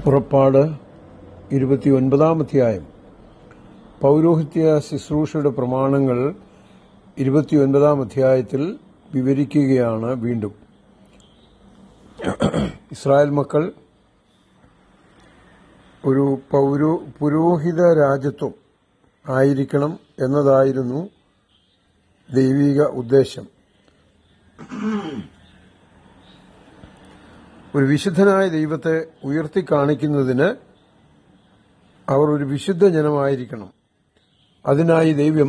പുറപ്പാട് ഇരുപത്തിയൊൻപതാം അധ്യായം പൗരോഹിത്യ ശുശ്രൂഷയുടെ പ്രമാണങ്ങൾ ഇരുപത്തിയൊൻപതാം അധ്യായത്തിൽ വിവരിക്കുകയാണ് വീണ്ടും ഇസ്രായേൽ മക്കൾ ഒരു പൗരോ പുരോഹിത രാജ്യത്വം ആയിരിക്കണം എന്നതായിരുന്നു ദൈവിക ഉദ്ദേശം ഒരു വിശുദ്ധനായ ദൈവത്തെ ഉയർത്തിക്കാണിക്കുന്നതിന് അവർ ഒരു വിശുദ്ധ ജനമായിരിക്കണം അതിനായി ദൈവം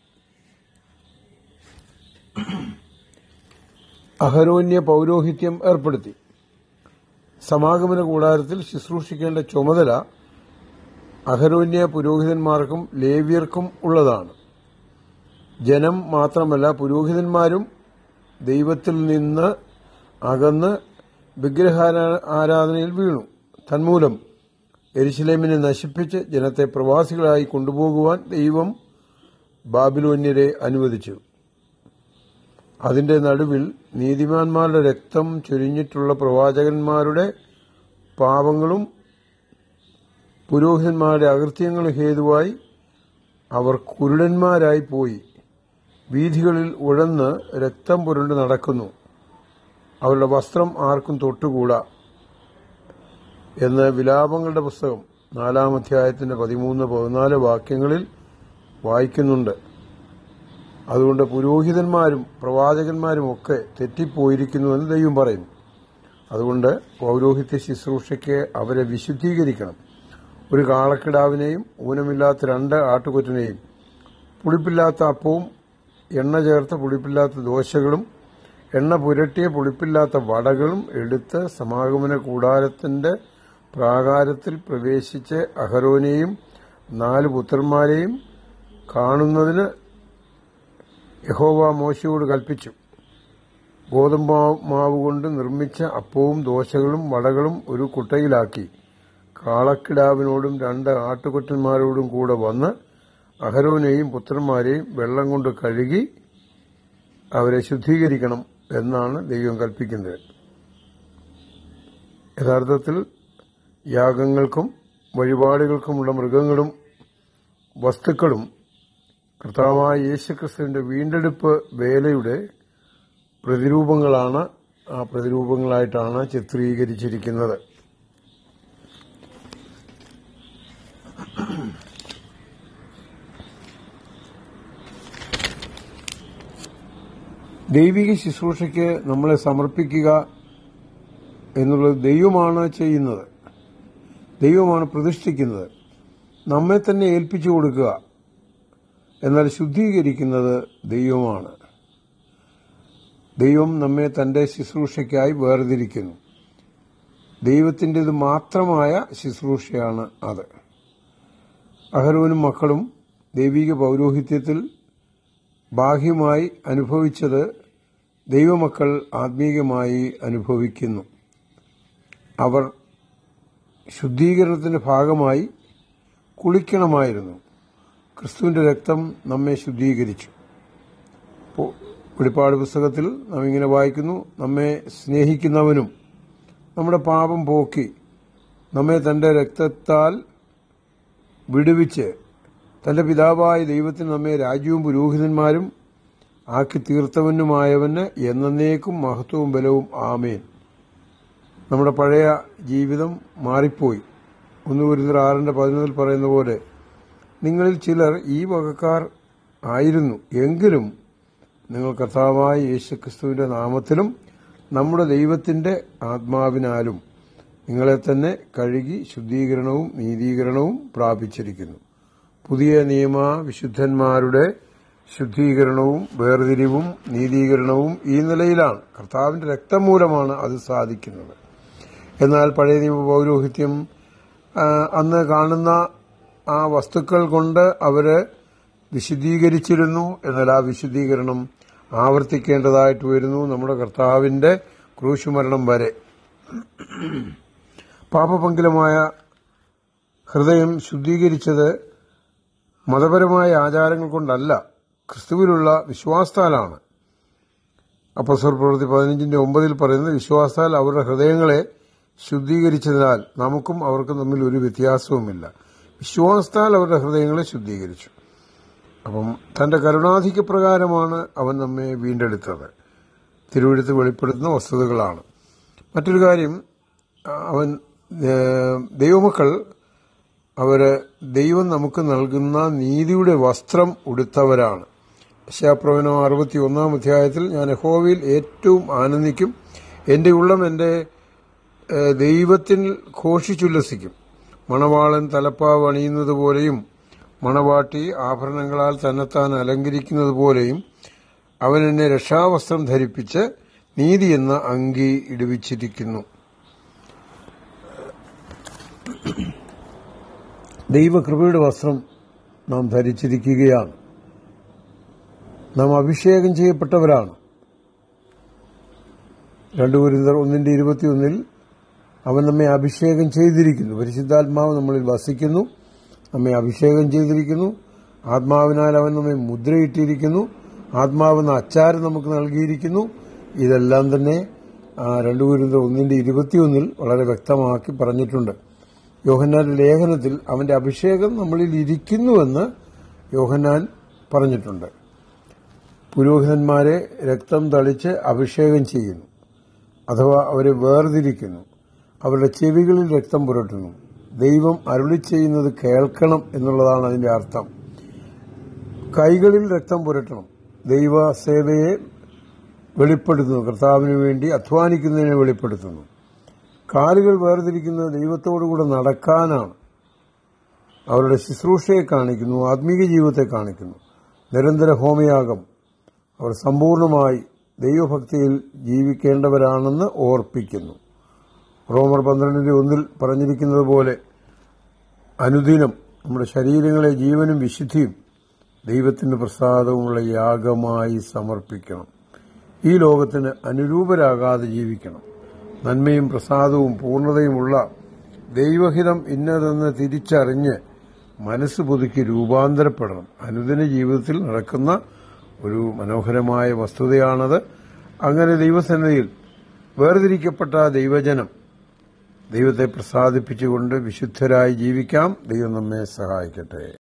അഹരോന്യ പൗരോഹിത്യം ഏർപ്പെടുത്തി സമാഗമന കൂടാരത്തിൽ ശുശ്രൂഷിക്കേണ്ട ചുമതല അഹരോന്യ പുരോഹിതന്മാർക്കും ലേവ്യർക്കും ഉള്ളതാണ് ജനം മാത്രമല്ല പുരോഹിതന്മാരും ദൈവത്തിൽ നിന്ന് അകന്ന് വിഗ്രഹാരാ- ആരാധനയിൽ വീണു തന്മൂലം എരിശിലേമിനെ നശിപ്പിച്ച് ജനത്തെ പ്രവാസികളായി കൊണ്ടുപോകുവാൻ ദൈവം ബാബിലോന്യരെ അനുവദിച്ചു അതിന്റെ നടുവിൽ നീതിമാന്മാരുടെ രക്തം ചൊരിഞ്ഞിട്ടുള്ള പ്രവാചകന്മാരുടെ പാപങ്ങളും പുരോഹിതന്മാരുടെ അകൃത്യങ്ങളും ഹേതുവായി അവർ കുരുടന്മാരായി പോയി വീഥികളിൽ ഉഴന്ന് രക്തം പുരണ്ട് നടക്കുന്നു അവരുടെ വസ്ത്രം ആർക്കും തൊട്ടുകൂടാ എന്ന് വിലാപങ്ങളുടെ പുസ്തകം നാലാം അധ്യായത്തിന്റെ പതിമൂന്ന് പതിനാല് വാക്യങ്ങളിൽ വായിക്കുന്നുണ്ട് അതുകൊണ്ട് പുരോഹിതന്മാരും പ്രവാചകന്മാരും ഒക്കെ തെറ്റിപ്പോയിരിക്കുന്നുവെന്ന് ദൈവം പറയുന്നു അതുകൊണ്ട് പൗരോഹിത്യ ശുശ്രൂഷയ്ക്ക് അവരെ വിശുദ്ധീകരിക്കണം ഒരു കാളക്കിടാവിനെയും ഊനമില്ലാത്ത രണ്ട് ആട്ടുകൊറ്റനെയും പുളിപ്പില്ലാത്ത അപ്പവും എണ്ണ ചേർത്ത പുളിപ്പില്ലാത്ത ദോശകളും എണ്ണ പുരട്ടിയ പുളിപ്പില്ലാത്ത വടകളും എടുത്ത് സമാഗമന കൂടാരത്തിന്റെ പ്രാകാരത്തിൽ പ്രവേശിച്ച് അഹരോനെയും നാല് പുത്രന്മാരെയും കാണുന്നതിന് യഹോവ മോശയോട് കൽപ്പിച്ചു ഗോതമ്പ് മാവ് കൊണ്ട് നിർമ്മിച്ച അപ്പവും ദോശകളും വടകളും ഒരു കുട്ടയിലാക്കി കാളക്കിടാവിനോടും രണ്ട് ആട്ടുകൊറ്റന്മാരോടും കൂടെ വന്ന് അഹരോനെയും പുത്രന്മാരെയും വെള്ളം കൊണ്ട് കഴുകി അവരെ ശുദ്ധീകരിക്കണം എന്നാണ് ദൈവം കൽപ്പിക്കുന്നത് യഥാർത്ഥത്തിൽ യാഗങ്ങൾക്കും വഴിപാടുകൾക്കുമുള്ള മൃഗങ്ങളും വസ്തുക്കളും കർത്താവായ യേശുക്രിസ്തുവിന്റെ വീണ്ടെടുപ്പ് വേലയുടെ പ്രതിരൂപങ്ങളാണ് ആ പ്രതിരൂപങ്ങളായിട്ടാണ് ചിത്രീകരിച്ചിരിക്കുന്നത് ദൈവിക ശുശ്രൂഷയ്ക്ക് നമ്മളെ സമർപ്പിക്കുക എന്നുള്ളത് ദൈവമാണ് ചെയ്യുന്നത് ദൈവമാണ് പ്രതിഷ്ഠിക്കുന്നത് നമ്മെ തന്നെ ഏൽപ്പിച്ചു കൊടുക്കുക എന്നാൽ ശുദ്ധീകരിക്കുന്നത് ദൈവമാണ് ദൈവം നമ്മെ തന്റെ ശുശ്രൂഷയ്ക്കായി വേർതിരിക്കുന്നു ദൈവത്തിൻ്റെത് മാത്രമായ ശുശ്രൂഷയാണ് അത് അഹരോനും മക്കളും ദൈവിക പൗരോഹിത്യത്തിൽ ബാഹ്യമായി അനുഭവിച്ചത് ദൈവമക്കൾ ആത്മീകമായി അനുഭവിക്കുന്നു അവർ ശുദ്ധീകരണത്തിന്റെ ഭാഗമായി കുളിക്കണമായിരുന്നു ക്രിസ്തുവിന്റെ രക്തം നമ്മെ ശുദ്ധീകരിച്ചു ഇപ്പോൾ വെളിപ്പാട് പുസ്തകത്തിൽ നാം ഇങ്ങനെ വായിക്കുന്നു നമ്മെ സ്നേഹിക്കുന്നവനും നമ്മുടെ പാപം പോക്കി നമ്മെ തന്റെ രക്തത്താൽ വിടുവിച്ച് തന്റെ പിതാവായ ദൈവത്തിന് നമ്മെ രാജ്യവും പുരോഹിതന്മാരും ആക്കി തീർത്തവനുമായവന് എന്നേക്കും മഹത്വവും ബലവും ആമേൻ നമ്മുടെ പഴയ ജീവിതം മാറിപ്പോയി ഒന്ന് കുരുന്നർ ആറിന്റെ പതിനൊന്നിൽ പറയുന്ന പോലെ നിങ്ങളിൽ ചിലർ ഈ വകക്കാർ ആയിരുന്നു എങ്കിലും നിങ്ങൾ കർത്താവായ യേശുക്രിസ്തുവിന്റെ നാമത്തിലും നമ്മുടെ ദൈവത്തിന്റെ ആത്മാവിനാലും നിങ്ങളെ തന്നെ കഴുകി ശുദ്ധീകരണവും നീതീകരണവും പ്രാപിച്ചിരിക്കുന്നു പുതിയ നിയമ വിശുദ്ധന്മാരുടെ ശുദ്ധീകരണവും വേർതിരിവും നീതീകരണവും ഈ നിലയിലാണ് കർത്താവിന്റെ രക്തം മൂലമാണ് അത് സാധിക്കുന്നത് എന്നാൽ പഴയ നിയമ പൗരോഹിത്യം ആ, അന്ന് കാണുന്ന ആ വസ്തുക്കൾ കൊണ്ട് അവര് വിശുദ്ധീകരിച്ചിരുന്നു എന്നാൽ ആ വിശുദ്ധീകരണം ആവർത്തിക്കേണ്ടതായിട്ട് വരുന്നു നമ്മുടെ കർത്താവിന്റെ ക്രൂശുമരണം വരെ പാപപങ്കിലമായ ഹൃദയം ശുദ്ധീകരിച്ചത് മതപരമായ ആചാരങ്ങൾ കൊണ്ടല്ല ക്രിസ്തുവിലുള്ള വിശ്വാസത്താലാണ് അപ്പസ്വർ പ്രവൃത്തി പതിനഞ്ചിന്റെ ഒമ്പതിൽ പറയുന്നത് വിശ്വാസത്താൽ അവരുടെ ഹൃദയങ്ങളെ ശുദ്ധീകരിച്ചതിനാൽ നമുക്കും അവർക്കും തമ്മിൽ ഒരു വ്യത്യാസവുമില്ല വിശ്വാസത്താൽ അവരുടെ ഹൃദയങ്ങളെ ശുദ്ധീകരിച്ചു അപ്പം തന്റെ കരുണാധിക്യ പ്രകാരമാണ് അവൻ നമ്മെ വീണ്ടെടുത്തത് തിരുവഴുത്ത് വെളിപ്പെടുത്തുന്ന വസ്തുതകളാണ് മറ്റൊരു കാര്യം അവൻ ഏഹ്, ദൈവമക്കൾ അവര് ദൈവം നമുക്ക് നൽകുന്ന നീതിയുടെ വസ്ത്രം ഉടുത്തവരാണ് ശാപ്രവനോ അറുപത്തി ഒന്നാം അധ്യായത്തിൽ ഞാൻ യഹോവയിൽ ഏറ്റവും ആനന്ദിക്കും എന്റെ ഉള്ളം എന്റെ ഏഹ്, ദൈവത്തിൽ ഘോഷിച്ചുല്ലസിക്കും മണവാളൻ തലപ്പാവ് അണിയുന്നത് പോലെയും മണവാട്ടി ആഭരണങ്ങളാൽ തന്നെത്താൻ അലങ്കരിക്കുന്നത് പോലെയും അവൻ എന്നെ രക്ഷാവസ്ത്രം ധരിപ്പിച്ച് നീതി എന്ന അങ്കി ഇടുവിച്ചിരിക്കുന്നു ദൈവകൃപയുടെ വസ്ത്രം നാം ധരിച്ചിരിക്കുകയാണ് നാം അഭിഷേകം ചെയ്യപ്പെട്ടവരാണ് രണ്ടു കുരിന്തർ ഒന്നിന്റെ ഇരുപത്തിയൊന്നിൽ അവൻ നമ്മെ അഭിഷേകം ചെയ്തിരിക്കുന്നു പരിശുദ്ധാത്മാവ് നമ്മളിൽ വസിക്കുന്നു നമ്മെ അഭിഷേകം ചെയ്തിരിക്കുന്നു ആത്മാവിനാൽ അവൻ നമ്മെ മുദ്രയിട്ടിരിക്കുന്നു ആത്മാവെന്ന അച്ചാരം നമുക്ക് നൽകിയിരിക്കുന്നു ഇതെല്ലാം തന്നെ ആ, രണ്ടു കുരിന്തർ ഒന്നിന്റെ ഇരുപത്തിയൊന്നിൽ വളരെ വ്യക്തമാക്കി പറഞ്ഞിട്ടുണ്ട് യോഹന്നാന്റെ ലേഖനത്തിൽ അവന്റെ അഭിഷേകം നമ്മളിൽ ഇരിക്കുന്നുവെന്ന് യോഹന്നാൻ പറഞ്ഞിട്ടുണ്ട് പുരോഹിതന്മാരെ രക്തം തളിച്ച് അഭിഷേകം ചെയ്യുന്നു അഥവാ അവരെ വേർതിരിക്കുന്നു അവരുടെ ചെവികളിൽ രക്തം പുരട്ടുന്നു ദൈവം അരുളി ചെയ്യുന്നത് കേൾക്കണം എന്നുള്ളതാണ് അതിന്റെ അർത്ഥം കൈകളിൽ രക്തം പുരട്ടണം ദൈവ സേവയെ വെളിപ്പെടുത്തുന്നു കർത്താവിന് വേണ്ടി അധ്വാനിക്കുന്നതിനെ വെളിപ്പെടുത്തുന്നു കാലുകൾ വേർതിരിക്കുന്നത് ദൈവത്തോടുകൂടെ നടക്കാനാണ് അവരുടെ ശുശ്രൂഷയെ കാണിക്കുന്നു ആത്മീക ജീവിതത്തെ കാണിക്കുന്നു നിരന്തര ഹോമയാഗം അവർ സമ്പൂർണമായി ദൈവഭക്തിയിൽ ജീവിക്കേണ്ടവരാണെന്ന് ഓർപ്പിക്കുന്നു റോമർ പന്ത്രണ്ടിന്റെ ഒന്നിൽ പറഞ്ഞിരിക്കുന്നത് പോലെ അനുദിനം നമ്മുടെ ശരീരങ്ങളെ ജീവനും വിശുദ്ധിയും ദൈവത്തിന് പ്രസാദവുമുള്ള യാഗമായി സമർപ്പിക്കണം ഈ ലോകത്തിന് അനുരൂപരാകാതെ ജീവിക്കണം നന്മയും പ്രസാദവും പൂർണ്ണതയുമുള്ള ദൈവഹിതം ഇന്നതെന്ന് തിരിച്ചറിഞ്ഞ് മനസ്സ് പുതുക്കി രൂപാന്തരപ്പെടണം അനുദിന ജീവിതത്തിൽ നടക്കുന്ന ഒരു മനോഹരമായ വസ്തുതയാണത് അങ്ങനെ ദൈവസന്നിധിയിൽ വേർതിരിക്കപ്പെട്ട ദൈവജനം ദൈവത്തെ പ്രസാദിപ്പിച്ചുകൊണ്ട് വിശുദ്ധരായി ജീവിക്കാം ദൈവം നമ്മെ സഹായിക്കട്ടെ